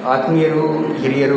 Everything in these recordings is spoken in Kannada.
ಆತ್ಮೀಯರು ಹಿರಿಯರು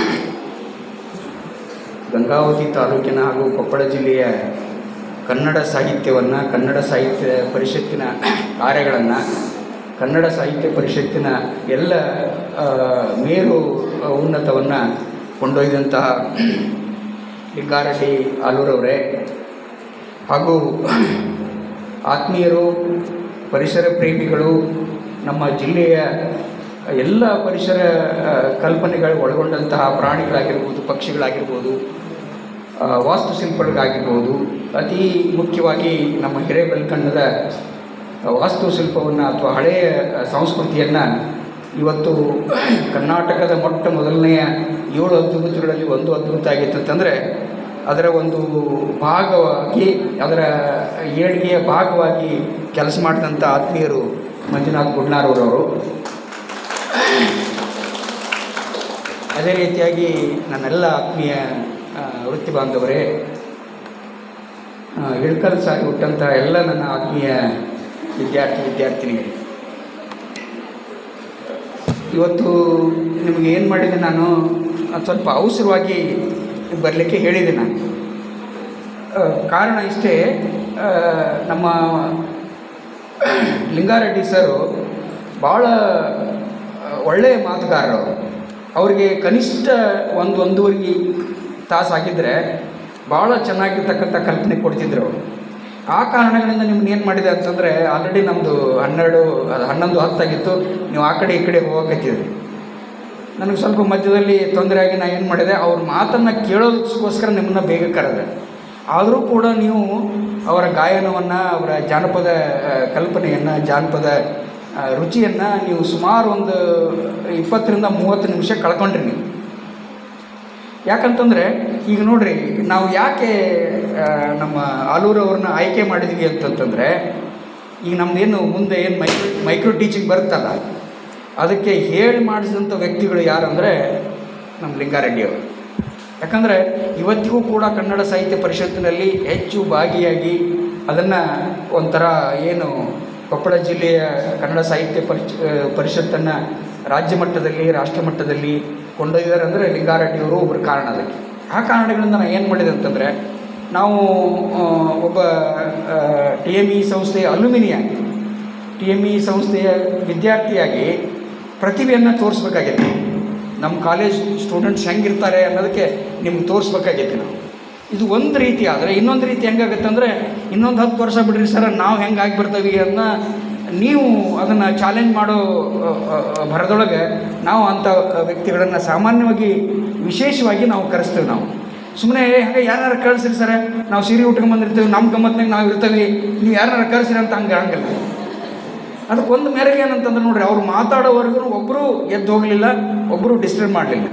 ಗಂಗಾವತಿ ತಾಲೂಕಿನ ಹಾಗೂ ಕೊಪ್ಪಳ ಜಿಲ್ಲೆಯ ಕನ್ನಡ ಸಾಹಿತ್ಯವನ್ನು ಕನ್ನಡ ಸಾಹಿತ್ಯ ಪರಿಷತ್ತಿನ ಕಾರ್ಯಗಳನ್ನು ಕನ್ನಡ ಸಾಹಿತ್ಯ ಪರಿಷತ್ತಿನ ಎಲ್ಲ ಆ, ಮೇರು ಉನ್ನತವನ್ನು ಕೊಂಡೊಯ್ದಂತಹ ಲಿಂಗಾರೆಡ್ಡಿ ಆಲೂರವರೇ ಹಾಗೂ ಆತ್ಮೀಯರು ಪರಿಸರ ಪ್ರೇಮಿಗಳು ನಮ್ಮ ಜಿಲ್ಲೆಯ ಎಲ್ಲ ಪರಿಸರ ಆ, ಕಲ್ಪನೆಗಳು ಒಳಗೊಂಡಂತಹ ಪ್ರಾಣಿಗಳಾಗಿರ್ಬೋದು ಪಕ್ಷಿಗಳಾಗಿರ್ಬೋದು ಆ, ವಾಸ್ತುಶಿಲ್ಪಗಳಾಗಿರ್ಬೋದು ಅತಿ ಮುಖ್ಯವಾಗಿ ನಮ್ಮ ಹಿರೇಬೆಲ್ಕಂಡದ ವಾಸ್ತುಶಿಲ್ಪವನ್ನು ಅಥವಾ ಹಳೆಯ ಸಂಸ್ಕೃತಿಯನ್ನು ಇವತ್ತು ಕರ್ನಾಟಕದ ಮೊಟ್ಟ ಮೊದಲನೆಯ ಏಳು ಅದ್ಭುತಗಳಲ್ಲಿ ಒಂದು ಅದ್ಭುತ ಆಗಿತ್ತು ಅಂತಂದರೆ ಅದರ ಒಂದು ಭಾಗವಾಗಿ ಅದರ ಏಳಿಗೆಯ ಭಾಗವಾಗಿ ಕೆಲಸ ಮಾಡಿದಂಥ ಆತ್ಮೀಯರು ಮಂಜುನಾಥ್ ಗುಡ್ನಾರವರವರು ಅದೇ ರೀತಿಯಾಗಿ ನನ್ನೆಲ್ಲ ಆತ್ಮೀಯ ಆ, ವೃತ್ತಿ ಬಾಂಧವರೇ ಆ, ಇಳ್ಕಲ್ ಸಾರಿ ಹುಟ್ಟಂಥ ಎಲ್ಲ ನನ್ನ ಆತ್ಮೀಯ ವಿದ್ಯಾರ್ಥಿ ವಿದ್ಯಾರ್ಥಿನಿಯರೇ ಇವತ್ತು ನಿಮಗೆ ಏನು ಮಾಡಿದೆ ನಾನು ಅದು ಸ್ವಲ್ಪ ಅವಸರವಾಗಿ ಬರಲಿಕ್ಕೆ ಹೇಳಿದೆ ನಾನು ಆ, ಕಾರಣ ಇಷ್ಟೇ ಆ, ನಮ್ಮ ಲಿಂಗಾರೆಡ್ಡಿ ಸರು ಭಾಳ ಆ, ಒಳ್ಳೆಯ ಮಾತುಗಾರರು ಅವರು ಅವರಿಗೆ ಕನಿಷ್ಠ ಒಂದು ಒಂದೂವರೆ ತಾಸು ಆಗಿದ್ದರೆ ಭಾಳ ಚೆನ್ನಾಗಿರ್ತಕ್ಕಂಥ ಕಲ್ಪನೆ ಕೊಡ್ತಿದ್ರು ಅವರು ಆ ಕಾರಣಗಳಿಂದ ನಿಮ್ಗೆ ಏನು ಮಾಡಿದೆ ಅಂತಂದರೆ ಆಲ್ರೆಡಿ ನಮ್ಮದು ಹನ್ನೆರಡು ಅದು ಹನ್ನೊಂದು ಹತ್ತಾಗಿತ್ತು ನೀವು ಆ ಕಡೆ ಈ ಕಡೆ ಹೋಗಕತ್ತಿದ್ರಿ ನನಗೆ ಸ್ವಲ್ಪ ಮಧ್ಯದಲ್ಲಿ ತೊಂದರೆ ಆಗಿ ನಾನು ಏನು ಮಾಡಿದೆ ಅವ್ರ ಮಾತನ್ನು ಕೇಳೋದಕ್ಕೋಸ್ಕರ ನಿಮ್ಮನ್ನ ಬೇಗ ಕರೆದೆ ಆದರೂ ಕೂಡ ನೀವು ಅವರ ಗಾಯನವನ್ನು ಅವರ ಜಾನಪದ ಆ, ಕಲ್ಪನೆಯನ್ನು ಜಾನಪದ ಆ, ರುಚಿಯನ್ನು ನೀವು ಸುಮಾರು ಒಂದು ಇಪ್ಪತ್ತರಿಂದ ಮೂವತ್ತು ನಿಮಿಷ ಕಳ್ಕೊಂಡ್ರಿ ನೀವು ಯಾಕಂತಂದರೆ ಈಗ ನೋಡ್ರಿ ನಾವು ಯಾಕೆ ಆ, ನಮ್ಮ ಆಲೂರವ್ರನ್ನ ಆಯ್ಕೆ ಮಾಡಿದ್ವಿ ಅಂತಂತಂದರೆ ಈಗ ನಮ್ಮದೇನು ಮುಂದೆ ಏನು ಮೈಕ್ರೋ ಮೈಕ್ರೋ ಟೀಚಿಂಗ್ ಬರುತ್ತಲ್ಲ ಅದಕ್ಕೆ ಹೇಳಿ ಮಾಡಿಸಿದಂಥ ವ್ಯಕ್ತಿಗಳು ಯಾರಂದರೆ ನಮ್ಮ ಲಿಂಗಾರೆಡ್ಡಿ ಅವರು ಯಾಕಂದರೆ ಇವತ್ತಿಗೂ ಕೂಡ ಕನ್ನಡ ಸಾಹಿತ್ಯ ಪರಿಷತ್ತಿನಲ್ಲಿ ಹೆಚ್ಚು ಭಾಗಿಯಾಗಿ ಅದನ್ನು ಒಂಥರ ಏನು ಕೊಪ್ಪಳ ಜಿಲ್ಲೆಯ ಕನ್ನಡ ಸಾಹಿತ್ಯ ಪರಿಷ ಪರಿಷತ್ತನ್ನು ರಾಜ್ಯ ಮಟ್ಟದಲ್ಲಿ ರಾಷ್ಟ್ರ ಮಟ್ಟದಲ್ಲಿ ಕೊಂಡೊಯ್ದಾರೆ ಅಂದರೆ ಲಿಂಗಾರೆಡ್ಡಿಯವರು ಒಬ್ಬರು ಕಾರಣ ಅದಕ್ಕೆ ಆ ಕಾರಣಗಳಿಂದ ನಾನು ಏನು ಮಾಡಿದೆ ಅಂತಂದರೆ ನಾವು ಆ, ಒಬ್ಬ ಟಿ ಎಮ್ ಇ ಸಂಸ್ಥೆಯ ಅಲ್ಯುಮಿನಿಯಾಗಿ ಟಿ ಎಮ್ ಇ ಸಂಸ್ಥೆಯ ವಿದ್ಯಾರ್ಥಿಯಾಗಿ ಪ್ರತಿಭೆಯನ್ನು ತೋರಿಸ್ಬೇಕಾಗಿತ್ತು ನಮ್ಮ ಕಾಲೇಜ್ ಸ್ಟೂಡೆಂಟ್ಸ್ ಹೆಂಗಿರ್ತಾರೆ ಅನ್ನೋದಕ್ಕೆ ನಿಮ್ಗೆ ತೋರಿಸ್ಬೇಕಾಗೈತಿ ನಾವು ಇದು ಒಂದು ರೀತಿ ಆದರೆ ಇನ್ನೊಂದು ರೀತಿ ಹೆಂಗಾಗುತ್ತೆ ಅಂದರೆ ಇನ್ನೊಂದು ಹತ್ತು ವರ್ಷ ಬಿಡ್ರಿ ಸರ್ ನಾವು ಹೆಂಗೆ ಆಗಿಬಿಡ್ತೀವಿ ಅನ್ನೋ ನೀವು ಅದನ್ನು ಚಾಲೆಂಜ್ ಮಾಡೋ ಅ, ಅ, ಅ, ಭರದೊಳಗೆ ನಾವು ಅಂಥ ವ್ಯಕ್ತಿಗಳನ್ನು ಸಾಮಾನ್ಯವಾಗಿ ವಿಶೇಷವಾಗಿ ನಾವು ಕರೆಸ್ತೇವೆ ನಾವು ಸುಮ್ಮನೆ ಹಾಗೆ ಯಾರು ಕಳಿಸ್ರಿ ಸರ್ ನಾವು ಸೀರೆ ಉಟ್ಕೊಂಡ್ ಬಂದಿರ್ತೀವಿ ನಮ್ಮ ಗಮ್ಮತ್ನಾಗ ನಾವು ಇರ್ತೀವಿ ನೀವು ಯಾರು ಕಳಿಸ್ರಿ ಅಂತ ಹಂಗೆ ಹಂಗಿಲ್ಲ ಅದಕ್ಕೊಂದು ಮೇರೆಗೆ ಏನಂತಂದ್ರೆ ನೋಡ್ರಿ ಅವ್ರು ಮಾತಾಡೋವರೆಗೂ ಒಬ್ಬರು ಎದ್ದು ಹೋಗಲಿಲ್ಲ ಒಬ್ಬರು ಡಿಸ್ಟರ್ಬ್ ಮಾಡಲಿಲ್ಲ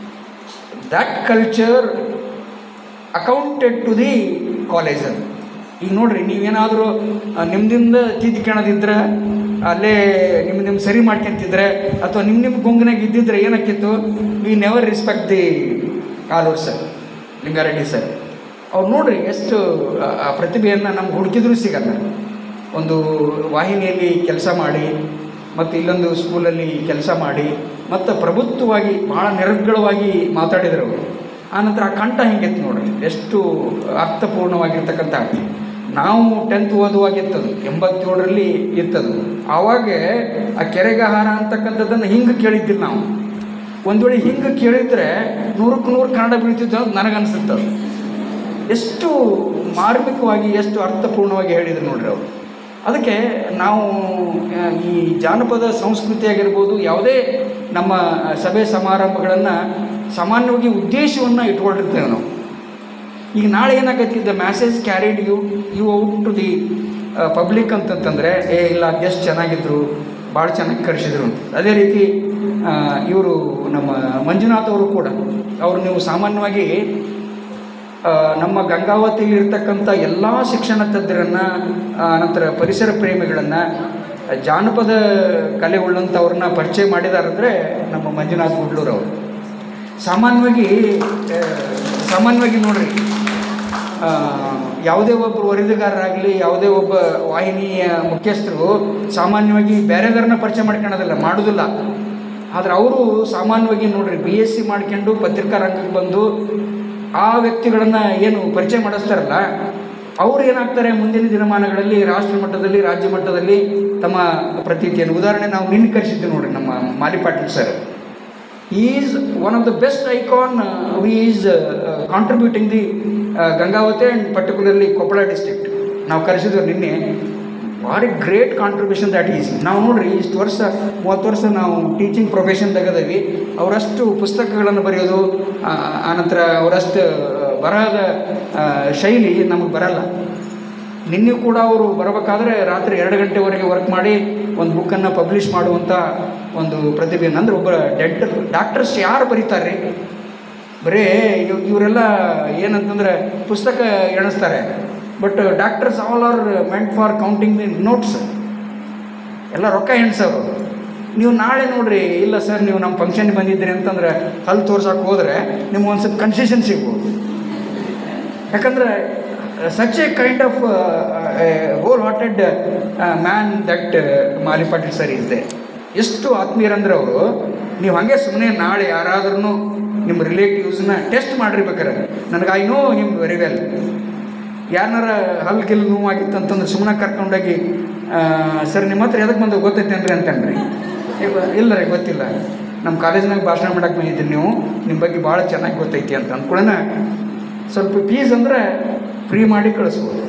that culture accounted to the college ಅದು ಈಗ ನೋಡ್ರಿ ನೀವೇನಾದರೂ ನಿಮ್ದಿಂದ ತಿದ್ಕೊಳ್ಳೋದಿದ್ರೆ ಅಲ್ಲೇ ನಿಮ್ಮ ನಿಮ್ಮ ಸರಿ ಮಾಡ್ಕೊಂತಿದ್ರೆ ಅಥವಾ ನಿಮ್ಮ ನಿಮ್ಮ ಗುಂಗಿನಾಗ ಇದ್ದಿದ್ರೆ ಏನಾಕಿತ್ತು we never respect the Alur sir Lingareddy sir ಅವ್ರು ನೋಡ್ರಿ ಎಷ್ಟು ಆ- ಆ ಪ್ರತಿಭೆಯನ್ನು ನಮ್ಗೆ ಹುಡುಕಿದ್ರೂ ಸಿಗಲ್ಲ ಒಂದು ವಾಹಿನಿಯಲ್ಲಿ ಕೆಲಸ ಮಾಡಿ ಮತ್ತು ಇಲ್ಲೊಂದು ಸ್ಕೂಲಲ್ಲಿ ಕೆಲಸ ಮಾಡಿ ಮತ್ತು ಪ್ರಭುತ್ವವಾಗಿ ಭಾಳ ನಿರರ್ಗಳವಾಗಿ ಮಾತಾಡಿದರು ಅವರು ಆನಂತರ ಆ ಕಂಠ ಹೆಂಗಿತ್ತು ನೋಡ್ರಿ ಎಷ್ಟು ಅರ್ಥಪೂರ್ಣವಾಗಿರ್ತಕ್ಕಂಥ ನಾವು ಟೆಂತ್ ಓದುವಾಗಿತ್ತದು ಎಂಬತ್ತೇಳರಲ್ಲಿ ಇತ್ತದು ಆವಾಗ ಆ ಕೆರೆಗಹಾರ ಅಂತಕ್ಕಂಥದ್ದನ್ನು ಹಿಂಗೆ ಕೇಳಿದ್ದಿಲ್ಲ ನಾವು ಒಂದು ವೇಳೆ ಹಿಂಗೆ ಕೇಳಿದರೆ ನೂರಕ್ಕೆ ನೂರು ಕನ್ನಡ ಬೀಳ್ತಿದ್ದು ಅಂತ ನನಗನ್ಸುತ್ತೆ ಅದು. ಎಷ್ಟು ಮಾರ್ಮಿಕವಾಗಿ ಎಷ್ಟು ಅರ್ಥಪೂರ್ಣವಾಗಿ ಹೇಳಿದ್ರು ನೋಡ್ರಿ ಅವರು ಅದಕ್ಕೆ ನಾವು ಆ, ಈ ಜಾನಪದ ಸಂಸ್ಕೃತಿ ಆಗಿರ್ಬೋದು ಯಾವುದೇ ನಮ್ಮ ಸಭೆ ಸಮಾರಂಭಗಳನ್ನು ಸಾಮಾನ್ಯವಾಗಿ ಉದ್ದೇಶವನ್ನು ಇಟ್ಕೊಂಡಿರ್ತೇವೆ ನಾವು ಈಗ ನಾಳೆ ಏನಾಗತ್ತೆ the message carried you you out to the public ಅಂತಂತಂದರೆ ಏ ಇಲ್ಲ ಗೆಸ್ಟ್ ಚೆನ್ನಾಗಿದ್ದರು ಭಾಳ ಚೆನ್ನಾಗಿ ಕರೆಸಿದ್ರು ಅಂತ ಅದೇ ರೀತಿ ಇವರು ನಮ್ಮ ಮಂಜುನಾಥ್ ಅವರು ಕೂಡ ಅವರು ನೀವು ಸಾಮಾನ್ಯವಾಗಿ ಆ, ನಮ್ಮ ಗಂಗಾವತಿಯಲ್ಲಿ ಇರ್ತಕ್ಕಂಥ ಎಲ್ಲ ಶಿಕ್ಷಣ ತಜ್ಞರನ್ನು ನಂತರ ಪರಿಸರ ಪ್ರೇಮಿಗಳನ್ನು ಜಾನಪದ ಕಲೆ ಉಳ್ಳಂಥವ್ರನ್ನ ಪರಿಚಯ ಮಾಡಿದಾರಂದರೆ ನಮ್ಮ ಮಂಜುನಾಥ್ ಗುಡ್ಲೂರು ಅವರು ಸಾಮಾನ್ಯವಾಗಿ ಆ, ಸಾಮಾನ್ಯವಾಗಿ ನೋಡ್ರಿ ಆ, ಯಾವುದೇ ಒಬ್ಬರು ವರದಿಗಾರರಾಗಲಿ ಯಾವುದೇ ಒಬ್ಬ ವಾಹಿನಿಯ ಮುಖ್ಯಸ್ಥರು ಸಾಮಾನ್ಯವಾಗಿ ಬೇರೆದವ್ರನ್ನ ಪರಿಚಯ ಮಾಡ್ಕೊಳ್ಳೋದಿಲ್ಲ ಮಾಡೋದಿಲ್ಲ ಆದ್ರೆ ಅವರು ಸಾಮಾನ್ಯವಾಗಿ ನೋಡ್ರಿ ಬಿ ಎಸ್ ಸಿ ಮಾಡ್ಕೊಂಡು ಪತ್ರಿಕಾ ರಂಗಕ್ಕೆ ಬಂದು ಆ ವ್ಯಕ್ತಿಗಳನ್ನು ಏನು ಪರಿಚಯ ಮಾಡಿಸ್ತಾರಲ್ಲ ಅವ್ರು ಏನಾಗ್ತಾರೆ ಮುಂದಿನ ದಿನಮಾನಗಳಲ್ಲಿ ರಾಷ್ಟ್ರ ಮಟ್ಟದಲ್ಲಿ ರಾಜ್ಯ ಮಟ್ಟದಲ್ಲಿ ತಮ್ಮ ಪ್ರತೀತಿಯನ್ನು ಉದಾಹರಣೆ ನಾವು ನಿನ್ನೆ ಕರೆಸಿದ್ದೆ ನೋಡ್ರಿ ನಮ್ಮ Mali Patil sir is one of the best icon we is contributing the Gangavathi and particularly Koppal district ನಾವು ಕರೆಸಿದ್ವಿ ನಿನ್ನೆ ಭಾರಿ ಗ್ರೇಟ್ ಕಾಂಟ್ರಿಬ್ಯೂಷನ್ ದ್ಯಾಟ್ ಈಸ್ ನಾವು ನೋಡ್ರಿ ಇಷ್ಟು ವರ್ಷ ಮೂವತ್ತು ವರ್ಷ ನಾವು ಟೀಚಿಂಗ್ ಪ್ರೊಫೆಷನ್ದಾಗ ಅದೀವಿ ಅವರಷ್ಟು ಪುಸ್ತಕಗಳನ್ನು ಬರೆಯೋದು ಆ, ಆನಂತರ ಅವರಷ್ಟು ಬರಹದ ಆ, ಶೈಲಿ ನಮಗೆ ಬರಲ್ಲ ನಿನ್ನೆ ಕೂಡ ಅವರು ಬರಬೇಕಾದ್ರೆ ರಾತ್ರಿ ಎರಡು ಗಂಟೆವರೆಗೆ ವರ್ಕ್ ಮಾಡಿ ಒಂದು ಬುಕ್ಕನ್ನು ಪಬ್ಲಿಷ್ ಮಾಡುವಂಥ ಒಂದು ಪ್ರತಿಭೆ ಅಂದ್ರೆ ಒಬ್ಬ ಡೆಂಟಲ್ ಡಾಕ್ಟರ್ಸ್ ಯಾರು ಬರೀತಾರೆ ಬರೀ ಇವ್- ಇವರೆಲ್ಲ ಏನಂತಂದ್ರೆ ಪುಸ್ತಕ ಎಣಿಸ್ತಾರೆ but doctors all are meant for counting the notes ಎಲ್ಲ ರೊಕ್ಕ ಎಣ್ಸೋರು ನೀವು ನಾಳೆ ನೋಡ್ರಿ ಇಲ್ಲ ಸರ್ ನೀವು ನಮ್ಮ ಫಂಕ್ಷನ್ಗೆ ಬಂದಿದ್ದೀರಿ ಅಂತಂದ್ರೆ ಹಲ್ಲು ತೋರ್ಸಕ್ಕೆ ಹೋದರೆ ನಿಮ್ಗೆ ಒಂದು ಸ್ವಲ್ಪ ಕನ್ಸೆಷನ್ ಸಿಗ್ಬೋದು ಯಾಕಂದ್ರೆ such a kind of whole hearted man that Mali Patil sir is they ಎಷ್ಟು ಆತ್ಮೀಯರಂದ್ರೆ ಅವರು ನೀವು ಹಾಗೆ ಸುಮ್ಮನೆ ನಾಳೆ ಯಾರಾದ್ರೂ ನಿಮ್ಮ ರಿಲೇಟಿವ್ಸ್ನ ಟೆಸ್ಟ್ ಮಾಡಿರ್ಬೇಕಾರೆ ನನಗೆ I know him very well ಯಾರನ್ನಾರ ಹಲ್ಲು ಗಿಲ್ ನೋವಾಗಿತ್ತು ಅಂತಂದ್ರೆ ಸುಮ್ಮನೆ ಕರ್ಕೊಂಡೋಗಿ ಸರ್ ನಿಮ್ಮ ಹತ್ರ ಎದಕ್ಕೆ ಬಂದು ಗೊತ್ತೈತೇನ್ರಿ ಅಂತನ್ರಿ ಇಲ್ಲ ರೀ ಗೊತ್ತಿಲ್ಲ ನಮ್ಮ ಕಾಲೇಜ್ನಾಗ ಭಾಷಣ ಮಾಡಕ್ಕೆ ಬಂದಿದ್ದೀರಿ ನೀವು ನಿಮ್ಮ ಬಗ್ಗೆ ಭಾಳ ಚೆನ್ನಾಗಿ ಗೊತ್ತೈತಿ ಅಂತ ಅಂದ್ಕೊಳ್ಳೋಣ ಸ್ವಲ್ಪ ಫೀಸ್ ಅಂದರೆ ಫ್ರೀ ಮಾಡಿ ಕಳಿಸ್ಬೋದು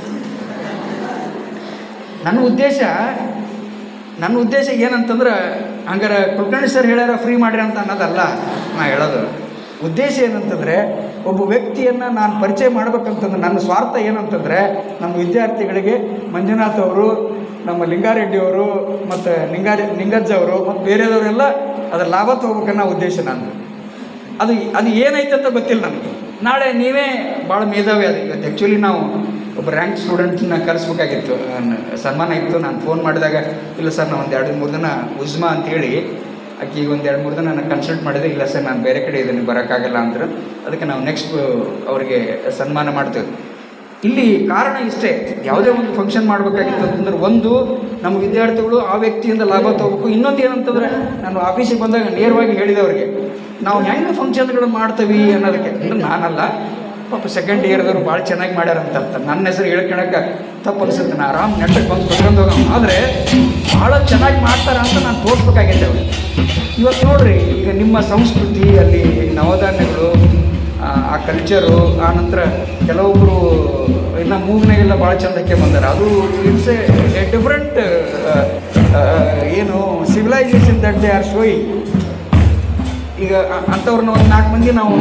ನನ್ನ ಉದ್ದೇಶ ನನ್ನ ಉದ್ದೇಶ ಏನಂತಂದ್ರೆ ಹಂಗಾರೆ ಕುಲಕರ್ಣಿ ಸರ್ ಹೇಳ್ಯಾರ ಫ್ರೀ ಮಾಡ್ರಿ ಅಂತ ಅನ್ನೋದಲ್ಲ ನಾ ಹೇಳೋದು ಉದ್ದೇಶ ಏನಂತಂದರೆ ಒಬ್ಬ ವ್ಯಕ್ತಿಯನ್ನು ನಾನು ಪರಿಚಯ ಮಾಡ್ಬೇಕಂತಂದ್ರೆ ನನ್ನ ಸ್ವಾರ್ಥ ಏನಂತಂದರೆ ನಮ್ಮ ವಿದ್ಯಾರ್ಥಿಗಳಿಗೆ ಮಂಜುನಾಥ್ ಅವರು ನಮ್ಮ ಲಿಂಗಾರೆಡ್ಡಿ ಅವರು ಮತ್ತು ಲಿಂಗಾರ ನಿಂಗಜ್ಜ ಅವರು ಮತ್ತು ಬೇರೆದವರೆಲ್ಲ ಅದರ ಲಾಭ ತೊಗೋಬೇಕನ್ನೋ ಉದ್ದೇಶ ನಾನು ಅದು ಅದು ಏನೈತೆ ಅಂತ ಗೊತ್ತಿಲ್ಲ ನನಗೆ ನಾಳೆ ನೀವೇ ಭಾಳ ಮೇಧಾವಿ ಅದು ಇವತ್ತು ಆ್ಯಕ್ಚುಲಿ ನಾವು ಒಬ್ಬ ರ್ಯಾಂಕ್ ಸ್ಟೂಡೆಂಟ್ನ ಕರೆಸ್ಬೇಕಾಗಿತ್ತು ನಾನ್- ಸನ್ಮಾನ ಇತ್ತು ನಾನು ಫೋನ್ ಮಾಡಿದಾಗ ಇಲ್ಲ ಸರ್ ನಾನು ಒಂದು ಎರಡು ಮೂರು ದಿನ ಉಜ್ಮಾ ಅಂತೇಳಿ ಆಕೆ ಒಂದು ಎರಡು ಮೂರು ದಿನ ನಾನು ಕನ್ಸಲ್ಟ್ ಮಾಡಿದೆ ಇಲ್ಲ ಸರ್ ನಾನು ಬೇರೆ ಕಡೆ ಇದ್ದೀನಿ ಬರೋಕ್ಕಾಗಲ್ಲ ಅಂದರು ಅದಕ್ಕೆ ನಾವು ನೆಕ್ಸ್ಟ್ ಅವರಿಗೆ ಸನ್ಮಾನ ಮಾಡ್ತೇವೆ ಇಲ್ಲಿ ಕಾರಣ ಇಷ್ಟೇ ಯಾವುದೇ ಒಂದು ಫಂಕ್ಷನ್ ಮಾಡಬೇಕಾಗಿತ್ತು ಅಂತಂದ್ರೆ ಒಂದು ನಮ್ಮ ವಿದ್ಯಾರ್ಥಿಗಳು ಆ ವ್ಯಕ್ತಿಯಿಂದ ಲಾಭ ತಗೋಬೇಕು ಇನ್ನೊಂದು ಏನಂತಂದ್ರೆ ನಾನು ಆಫೀಸಿಗೆ ಬಂದಾಗ ನೇರವಾಗಿ ಹೇಳಿದೆ ಅವ್ರಿಗೆ ನಾವು ಹೆಂಗೆ ಫಂಕ್ಷನ್ಗಳು ಮಾಡ್ತೀವಿ ಅನ್ನೋದಕ್ಕೆ ಅಂದ್ರೆ ನಾನಲ್ಲ ಪಾಪ ಸೆಕೆಂಡ್ ಇಯರ್ದವ್ರು ಭಾಳ ಚೆನ್ನಾಗಿ ಮಾಡ್ಯಾರ ಅಂತ ಅರ್ಥ. ನನ್ನ ಹೆಸರು ಹೇಳ್ಕೊಳಕ್ಕೆ ತಪ್ಪು ಅನಿಸುತ್ತೆ ನಾನು ಆರಾಮ್ ನೆಟ್ಟಗೆ ಬಂದು ಕರ್ಕೊಂಡು ಹೋಗೋಣ ಆದರೆ ಭಾಳ ಚೆನ್ನಾಗಿ ಮಾಡ್ತಾರ ಅಂತ ನಾನು ತೋರಿಸ್ಬೇಕಾಗಿದ್ದೆ ಅವ್ರಿಗೆ ಇವತ್ತು ನೋಡ್ರಿ ಈಗ ನಿಮ್ಮ ಸಂಸ್ಕೃತಿ ಅಲ್ಲಿ ನವಧಾನ್ಯಗಳು ಆ, ಆ ಕಲ್ಚರು ಆ ನಂತರ ಕೆಲವೊಬ್ಬರು ಇನ್ನು ಮೂಗ್ನಾಗೆಲ್ಲ ಭಾಳ ಚಂದಕ್ಕೆ ಬಂದಾರೆ ಅದು ಇಟ್ಸ್ ಎ ಡಿಫ್ರೆಂಟ್ ಏನು civilization that they are showing ಈಗ ಅ- ಅಂಥವ್ರನ್ನ ಒಂದು ನಾಲ್ಕು ಮಂದಿ ನಾವು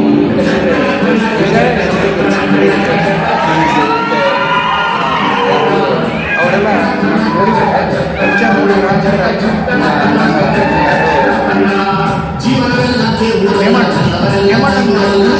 ಅವರೆಲ್ಲ ನೋಡಿದ್ದಾರೆ ಪರಿಚಯ ನೋಡಿದ್ರೆ ಹೇಮಂತ್ ಹೇಮಂತ್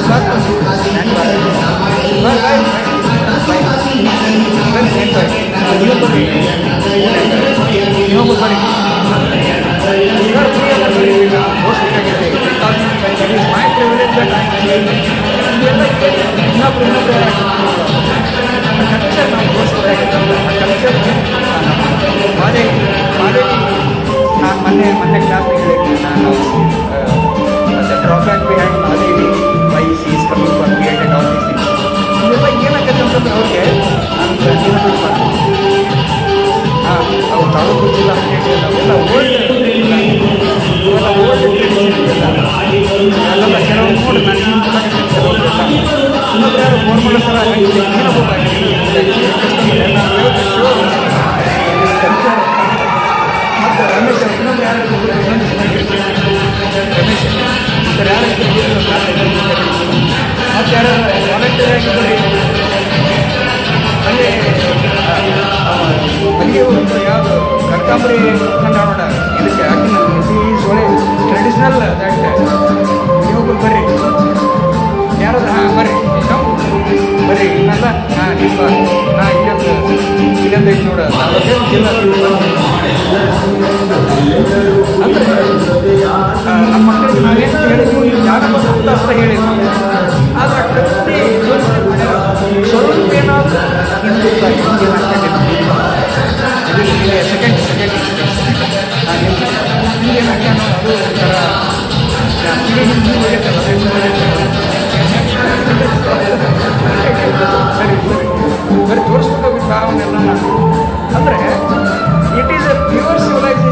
ಇನ್ನೊಬ್ಬರು ಬರೀ You are free of the most ಬೇಕಾಗಿದೆ because it is my privilege that I am here. ಇದೆಲ್ಲ ಏನು ಇನ್ನೊಬ್ರು ಇನ್ನೊಬ್ರು ಕಲ್ಚರ್ ನಾವು ತೋರಿಸ್ಬೇಕಾಗಿದೆ ಆ ಕಲ್ಚರ್ ಮಾದೇ ಮಾದೇ ನಾನು ಮೊನ್ನೆ ಮೊನ್ನೆ ಕ್ಲಾಸ್ಗೆ ಹೇಳಿದ್ದೆ ನಾನು the drawback behind Madevi why she is coming for B Ed and all these things ಇದೆಲ್ಲ ಏನಾಗತ್ತೆ ಅಂತಂದ್ರೆ ಅವ್ರಿಗೆ ನಾನು ಜೀವನ ಮಾಡ್ತೀನಿ ಹಾಂ ಅವು ತಾಲೂಕು ಜಿಲ್ಲಾ ಪಂಚಾಯತಿ ಅವೆಲ್ಲ ಓಲ್ಡ್ ಇವೆಲ್ಲ ಓಲ್ಡ್ ಎಲ್ಲ ಕೆಲವು ನೋಡಿ ನಾನು ಹಿಂಗೆ ಕೊಡಕ್ಕೆ ಕೆಲವು ಇನ್ನೊಬ್ರು ಯಾರು ಫೋನ್ ಮಾಡೋ ಸಲ ಏನಪ್ಪ ಮತ್ತು ರಮೇಶ್ ಅವ್ರು ಇನ್ನೊಬ್ರು ಯಾರು ಇದ್ರು, ಇನ್ನೊಂದು ಚೆನ್ನಾಗಿತ್ತು. ರಮೇಶ್ ಸರ್ ಯಾರು ಇದ್ರು, ಮತ್ತು ಯಾರು ವಾಲಂಟಿಯರ್ ಆಗಿದ್ದಾರೆ ಅಲ್ಲಿ ಅಲ್ಲಿ ಒಂದು ಯಾವುದು ಕನಕಾಂಬರಿ ನೋಡ ಇದಕ್ಕೆ ಹಾಕಿ ಈಸ್ ಒಳ್ಳೆ ಟ್ರೆಡಿಷ್ನಲ್ ದ್ಯಾಟ್ ಇನ್ನೊಬ್ರು ಬರ್ರಿ ಯಾರು ಹಾಂ ಬರ್ರಿ come. ಬರ್ರಿ ಇನ್ನಲ್ಲ ಹಾಂ ನಿಮ್ಮ ಹಾಂ ಇಲ್ಲೊಂದು ಇಲ್ಲೊಂದು ಐತೆ ನೋಡ ತಾಲೂಕೇನು ಜಿಲ್ಲಾ ಅಂದ್ರೆ ಆ, ನಮ್ಮ ಮಕ್ಕಳಿಗೆ ನಾವೇನು ಹೇಳಿದ್ವಿ ನೀವು ಜಾನಪದ ಅಂತ ಅರ್ಥ ಹೇಳಿದ್ವಿ ಆದರೆ ಪ್ರತಿ ಯೋಚನೆ ಮಾಡ್ಯಾರ. ಸ್ವಲ್ಪ ಏನಾದರೂ ಹಿಂದುತ್ವ ಹಿಂದಿನ ಸೆಕೆಂಡ್ ಸೆಕೆಂಡ್ ಹಿಂದಿನ ಅದು ಒಂಥರ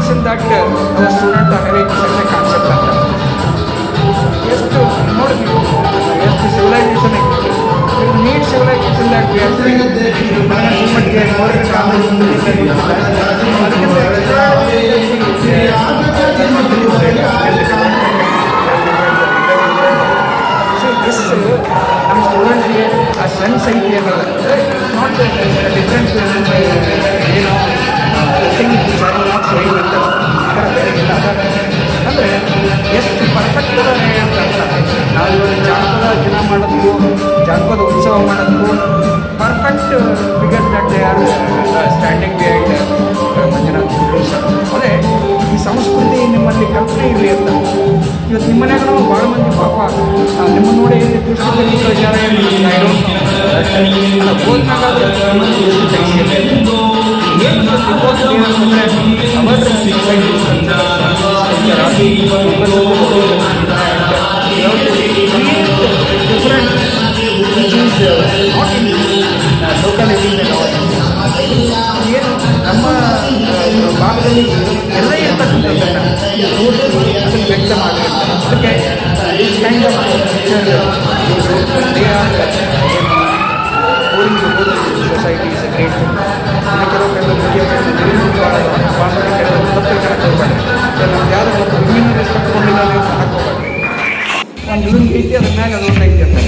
civilisation that student having such a concept ಅಂತ ಎಷ್ಟು ನೋಡಿ ನೀವು ಎಷ್ಟು ಸಿವಿಲೈಸೇಷನ್ ನೀಟ್ ಸಿವಿಲೈಸೇಷನ್ ದಟ್ ಮಟ್ಟಿಗೆ ಸೊ ದಿಸ್ ನಮ್ಮ ಸ್ಟೂಡೆಂಟ್ಗೆ ಆ ಸೆನ್ಸ್ ಐತಿ ಅನ್ನೋದು ಅಂದರೆ ನಾಟ್ ಡಿಫ್ರೆನ್ಸ್ ಏನೋ ಥಿಂಗ್ ನಾಟ್ ಶೋಯಿಂಗ್ ಅಂತ ಆ ಥರ ಬೇರೆ ಇಲ್ಲ ಅಂದರೆ ಎಷ್ಟು ಪರ್ಫೆಕ್ಟ್ ಇದ್ದಾರೆ ಅಂತಂದ್ರೆ ನಾವು ಇವಾಗ ಜಾನಪದ ದಿನ ಮಾಡೋದಕ್ಕೂ ಜಾನಪದ ಉತ್ಸವ ಮಾಡೋದಕ್ಕೂ perfect figure that they are standing behind Manjunath sir ಅದೇ ಈ ಸಂಸ್ಕೃತಿ ನಿಮ್ಮಲ್ಲಿ ಕಲ್ಪನೆ ಇರಲಿ ಅಂತ ಇವತ್ತು ನಿಮ್ಮ ಮನೆಗೂ ಭಾಳ ಮಂದಿ ಪಾಪ ಆ, ನಿಮ್ಮನ್ನ ನೋಡಿ ದೃಷ್ಟಿಯಲ್ಲಿ ವಿಚಾರ ಓದಿನಾಗಾದ್ರೆ ಏನು ಅವರ್ ಡಿಫರೆಂಟ್ ನಾಟ್ ಇನ್ ಲೋಕಲ್ ಏನು ನಮ್ಮ ಆ, ಭಾಗದಲ್ಲಿ ಎಲ್ಲ ಇರ್ತಕ್ಕಂಥದ್ದನ್ನು ತೋರಿಸಿ ಅದನ್ನು ವ್ಯಕ್ತ ಮಾಡಿ ಅದಕ್ಕೆ kind of society is great ಇನ್ನು ಕೆಲವು ಕೆಲವು ಕೆಲವು ತಪ್ಪು ಕಣಕ್ಕೆ ಹೋಗ್ಬಾರ್ದು ನಮ್ದು ಯಾವುದೋ ಒಂದು ವಿಭಿನ್ನ ರೆಸ್ಪೆಕ್ಟ್ ಕೊಡಲಿಲ್ಲ ನೀವು ಕಣಕ್ಕೆ ಹೋಗ್ಬಾರ್ದು ಒಂದು ಹುಡುಗಿ ಐತಿ ಅದ್ರ ಮ್ಯಾಗ ಅದೊಂದು ಐತಿ ಅಂತ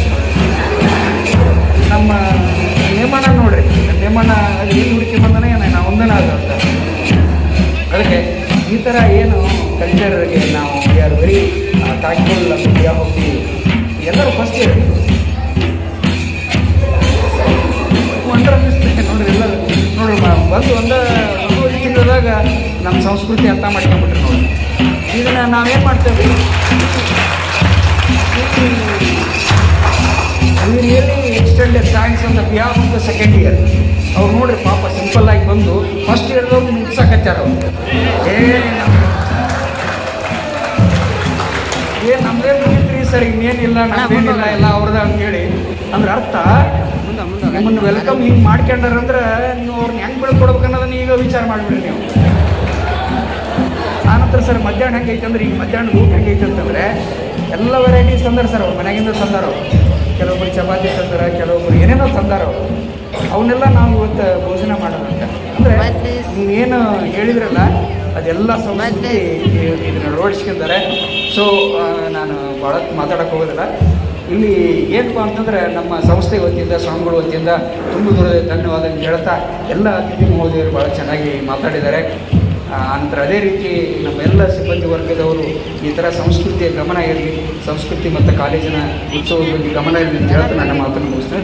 ನಮ್ಮ ನೇಮನ ನೋಡ್ರಿ ನೇಮನ ಅದು ಏನು ಹುಡುಕಿ ಬಂದನೇ ನಾವು ಒಂದನ ಅದು ಅಂತ ಅದಕ್ಕೆ ಈ ಥರ ಏನು ಕಲ್ಚರ್ಗೆ ನಾವು we are very thankful India ಹೋಗ್ತೀವಿ ಎಲ್ಲರೂ ಫಸ್ಟ್ ಇಯರ್ ಒಂದರ ಮಿಸ್ಟೇಕ್ ನೋಡ್ರಿ ಎಲ್ಲರೂ ನೋಡ್ರಿ ಮ- ಬಂದು ಒಂದ ಒಂದೂವರೆ ತಿಂಗಳದಾಗ ನಮ್ಮ ಸಂಸ್ಕೃತಿ ಅರ್ಥ ಮಾಡ್ಕೊಂಬಿಟ್ರಿ ನೋಡಿ ಇದನ್ನು ನಾವೇನು ಮಾಡ್ತೇವೆ we really extend thanks on the behalf of the second year ಅವ್ರು ನೋಡ್ರಿ ಪಾಪ ಸಿಂಪಲ್ ಆಗಿ ಬಂದು ಫಸ್ಟ್ ಇಯರ್ದವ್ರು ಮುಗಿಸಕತ್ತಾರ ಅವ್ರು ಏ ಏ ನಮ್ದೇ ಮುಗಿತ್ರಿ ಸರ್ ಇನ್ನೇನಿಲ್ಲ ನಮ್ದೇನಿಲ್ಲ ಎಲ್ಲ ಅವ್ರದ ಅಂತೇಳಿ ಅಂದ್ರೆ ಅರ್ಥ ನಿಮ್ಮನ್ನ ವೆಲ್ಕಮ್ ಹಿಂಗೆ ಮಾಡ್ಕೊಂಡಾರ ಅಂದ್ರೆ ನೀವು ಅವ್ರನ್ನ ಹೆಂಗೆ ಬೆಳ್ಕೊಡ್ಬೇಕು ಅನ್ನೋದನ್ನ ಈಗ ವಿಚಾರ ಮಾಡಿಬಿಡ್ರಿ ನೀವು ಆನಂತರ ಸರ್ ಮಧ್ಯಾಹ್ನ ಹೆಂಗೈತೆ ಅಂದ್ರೆ ಈಗ ಮಧ್ಯಾಹ್ನ ಊಟ ಹೆಂಗೈತೆ ಅಂತಂದರೆ ಎಲ್ಲ ವೆರೈಟೀಸ್ ತಂದಾರ ಸರ್ ಅವ್ರು ಮನೆಗಿಂದ ತಂದಾರ ಅವ್ರು ಕೆಲವೊಬ್ರು ಚಪಾತಿ ತಂದಾರ ಕೆಲವೊಬ್ರು ಏನೇನೋ ತಂದಾರ ಅವ್ರು ಅವನ್ನೆಲ್ಲ ನಾವು ಇವತ್ತು ಭೋಜನ ಮಾಡೋದಂತ ಅಂದರೆ ಮತ್ತೆ ನೀವೇನು ಹೇಳಿದ್ರಲ್ಲ ಅದೆಲ್ಲ ಸಂಸ್ಕೃತಿ ಇದನ್ನ ಅಳವಡಿಸ್ಕೊಂತಾರೆ ಸೊ ನಾನು ಭಾಳ ಮಾತಾಡೋಕ್ಕೆ ಹೋಗೋದಿಲ್ಲ ಇಲ್ಲಿ ಏನಪ್ಪ ಅಂತಂದರೆ ನಮ್ಮ ಸಂಸ್ಥೆ ವತಿಯಿಂದ ಸ್ವಾಮಿಗಳ ವತಿಯಿಂದ ತುಂಬ ದೂರದ ಧನ್ಯವಾದ ಹೇಳ್ತಾ ಎಲ್ಲ ಅತಿಥಿ ಮಹೋದಯರು ಭಾಳ ಚೆನ್ನಾಗಿ ಮಾತಾಡಿದ್ದಾರೆ ಆ, ನಂತರ ಅದೇ ರೀತಿ ನಮ್ಮೆಲ್ಲ ಸಿಬ್ಬಂದಿ ವರ್ಗದವರು ಈ ಥರ ಸಂಸ್ಕೃತಿಯ ಗಮನ ಇರಲಿ ಸಂಸ್ಕೃತಿ ಮತ್ತು ಕಾಲೇಜಿನ ಉತ್ಸವದ ಬಗ್ಗೆ ಗಮನ ಇರಲಿ ಅಂತ ಹೇಳ್ತಾ ನನ್ನ ಮಾತನ್ನು ಮುಗಿಸ್ತೇನೆ